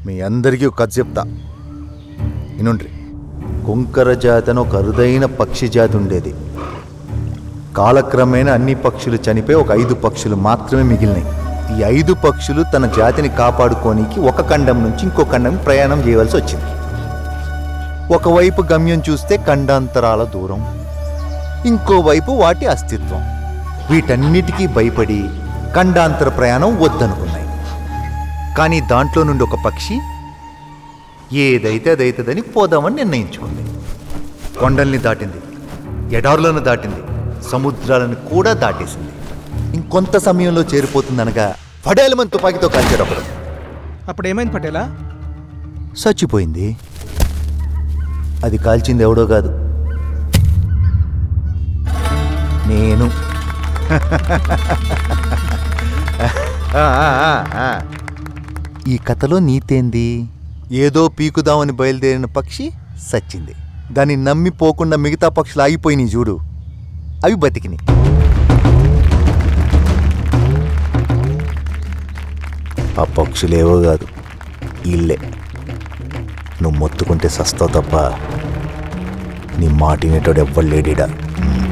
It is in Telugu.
మీ అందరికీ ఒక కథ చెప్తా వినుండ్రి కుంకర జాతి అని ఒక అరుదైన పక్షి జాతి ఉండేది కాలక్రమేణా అన్ని పక్షులు చనిపోయి ఒక ఐదు పక్షులు మాత్రమే మిగిలినాయి ఈ ఐదు పక్షులు తన జాతిని కాపాడుకోనికి ఒక ఖండం నుంచి ఇంకో ఖండం ప్రయాణం చేయవలసి వచ్చింది ఒకవైపు గమ్యం చూస్తే ఖండాంతరాల దూరం ఇంకోవైపు వాటి అస్తిత్వం వీటన్నిటికీ భయపడి ఖండాంతర ప్రయాణం వద్దనుకున్నాయి కానీ దాంట్లో నుండి ఒక పక్షి ఏదైతే అదైతుందని పోదామని నిర్ణయించుకుంది కొండల్ని దాటింది ఎడారులను దాటింది సముద్రాలను కూడా దాటేసింది ఇంకొంత సమయంలో చేరిపోతుందనగా పడేలమని తుపాకీతో కాల్చాడు ఒకడు అప్పుడు ఏమైంది పటేలా చచ్చిపోయింది అది కాల్చింది ఎవడో కాదు నేను ఆ, ఆ, ఆ, ఆ. ఈ కథలో నీతేంది ఏదో పీకుదామని బయలుదేరిన పక్షి సచ్చింది దాన్ని నమ్మి పోకుండా మిగతా పక్షులు ఆగిపోయినాయి చూడు అవి బతికినాయి ఆ పక్షులేవో కాదు ఇల్లే నువ్వు మొత్తుకుంటే సస్తావు తప్ప నీ మాట వినేటోడు ఎవ్వడు లేడీడా